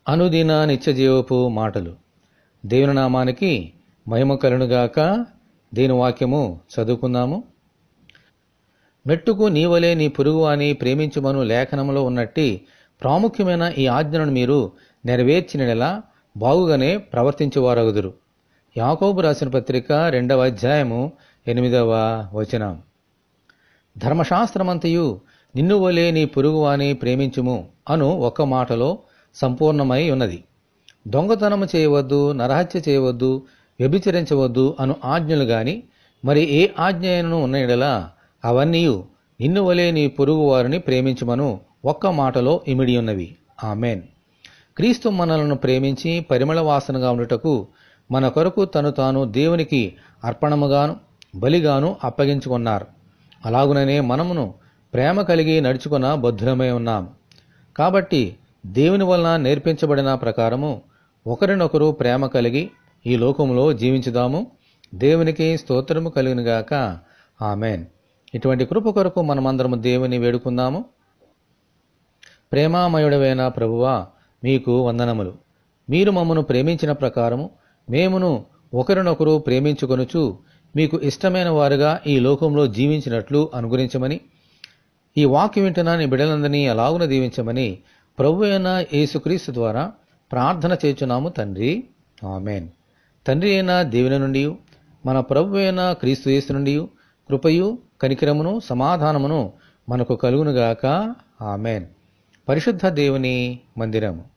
అనుదిన నిత్యజీవపు మాటలు దేవుని నామానికి మహిమ కలునుగాక దేని వాక్యము చదువుకుందాము మెట్టుకు నీవలే నీ పొరుగు అని ప్రేమించుమను లేఖనంలో ఉన్నట్టి ప్రాముఖ్యమైన ఈ ఆజ్ఞను మీరు నెరవేర్చినలా బాగుగానే ప్రవర్తించువారగుదురు యాకోబు రాసిన పత్రిక రెండవ అధ్యాయము ఎనిమిదవ వచనం ధర్మశాస్త్రమంతయు నిన్ను వలే నీ పొరుగువాని ప్రేమించుము అను ఒక్క మాటలో సంపూర్ణమై ఉన్నది దొంగతనము చేయవద్దు నరహత్య చేయవద్దు వ్యభిచరించవద్దు అను ఆజ్ఞలు గాని మరి ఏ ఆజ్ఞ అయినను ఉన్న ఎడలా అవన్నీ నిన్ను వలే నీ పొరుగు వారిని ప్రేమించుమను ఒక్క మాటలో ఇమిడి ఉన్నవి ఆమెన్ క్రీస్తు మనలను ప్రేమించి పరిమళ వాసనగా ఉండుటకు మన కొరకు తను తాను దేవునికి అర్పణముగాను బలిగాను అప్పగించుకున్నారు అలాగుననే మనమును ప్రేమ కలిగి నడుచుకున్న బద్ధులమై ఉన్నాం కాబట్టి దేవుని వలన నేర్పించబడిన ప్రకారము ఒకరినొకరు ప్రేమ కలిగి ఈ లోకంలో జీవించుదాము దేవునికి స్తోత్రము కలిగినగాక ఆమెన్ ఇటువంటి కృప కొరకు మనమందరము దేవుని వేడుకుందాము ప్రేమామయుడవైన ప్రభువా మీకు వందనములు మీరు మమ్మను ప్రేమించిన ప్రకారము మేమును ఒకరినొకరు ప్రేమించుకొనుచు మీకు ఇష్టమైన వారుగా ఈ లోకంలో జీవించినట్లు అనుగురించమని ఈ వాక్యం వింటున్న నీ బిడ్డలందరినీ అలాగున దీవించమని ప్రభు అయిన యేసుక్రీస్తు ద్వారా ప్రార్థన చేచున్నాము తండ్రి ఆమెన్ తండ్రి అయిన దేవుని నుండి మన ప్రభు అయిన క్రీస్తు యేసు నుండి కృపయు కనికరమును సమాధానమును మనకు కలుగునుగాక ఆమెన్ పరిశుద్ధ దేవుని మందిరము